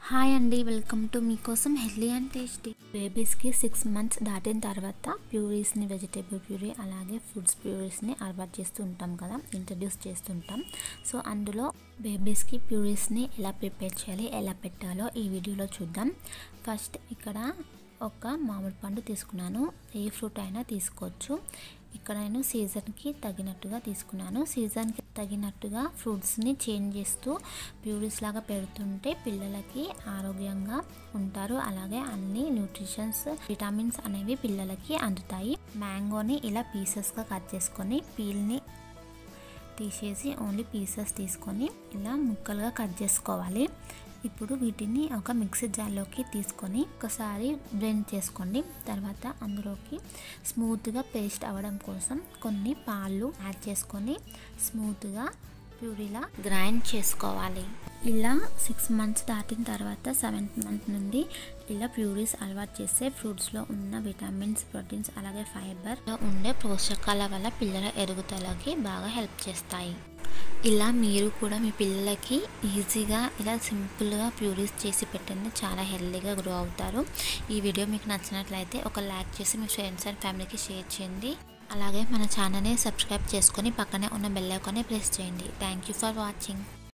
hi అండి welcome to మీకోసం healthy and tasty బేబీస్కి సిక్స్ మంత్స్ దాటిన తర్వాత ప్యూరీస్ని వెజిటేబుల్ ప్యూరీ అలాగే ఫుడ్స్ ప్యూరీస్ని అలవాటు చేస్తూ ఉంటాం కదా ఇంట్రడ్యూస్ చేస్తుంటాం సో అందులో బేబీస్కి ప్యూరీస్ని ఎలా ప్రిపేర్ చేయాలి ఎలా పెట్టాలో ఈ వీడియోలో చూద్దాం ఫస్ట్ ఇక్కడ ఒక మామిడి పండు తీసుకున్నాను ఏ ఫ్రూట్ అయినా తీసుకోవచ్చు ఇక్కడ నేను సీజన్కి తగినట్టుగా తీసుకున్నాను సీజన్కి తగినట్టుగా ఫ్రూట్స్ని చేంజ్ చేస్తూ ప్యూరీస్ లాగా పెడుతుంటే పిల్లలకి ఆరోగ్యంగా ఉంటారు అలాగే అన్ని న్యూట్రిషన్స్ విటమిన్స్ అనేవి పిల్లలకి అందుతాయి మ్యాంగోని ఇలా పీసెస్గా కట్ చేసుకొని పీల్ని తీసేసి ఓన్లీ పీసెస్ తీసుకొని ఇలా ముక్కలుగా కట్ చేసుకోవాలి ఇప్పుడు వీటిని ఒక మిక్సీ జార్లోకి తీసుకొని ఒకసారి బ్లెండ్ చేసుకోండి తర్వాత అందులోకి స్మూత్గా పేస్ట్ అవ్వడం కోసం కొన్ని పాలు యాడ్ చేసుకొని స్మూత్గా ప్యూరీలా గ్రైండ్ చేసుకోవాలి ఇలా సిక్స్ మంత్స్ దాటిన తర్వాత సెవెంత్ మంత్ నుండి ఇలా ప్యూరీస్ అలవాటు చేస్తే ఫ్రూట్స్లో ఉన్న విటమిన్స్ ప్రోటీన్స్ అలాగే ఫైబర్లో ఉండే పోషకాల వల్ల పిల్లల ఎదుగుదలకి బాగా హెల్ప్ చేస్తాయి ఇలా మీరు కూడా మీ పిల్లలకి ఈజీగా ఇలా సింపుల్గా ప్యూరీస్ చేసి పెట్టండి చాలా హెల్తీగా గ్రో అవుతారు ఈ వీడియో మీకు నచ్చినట్లయితే ఒక లైక్ చేసి మీ ఫ్రెండ్స్ అండ్ ఫ్యామిలీకి షేర్ చేయండి అలాగే మన ఛానల్ని సబ్స్క్రైబ్ చేసుకొని పక్కనే ఉన్న బెల్ ఐకాన్ని ప్రెస్ చేయండి థ్యాంక్ యూ ఫర్ వాచింగ్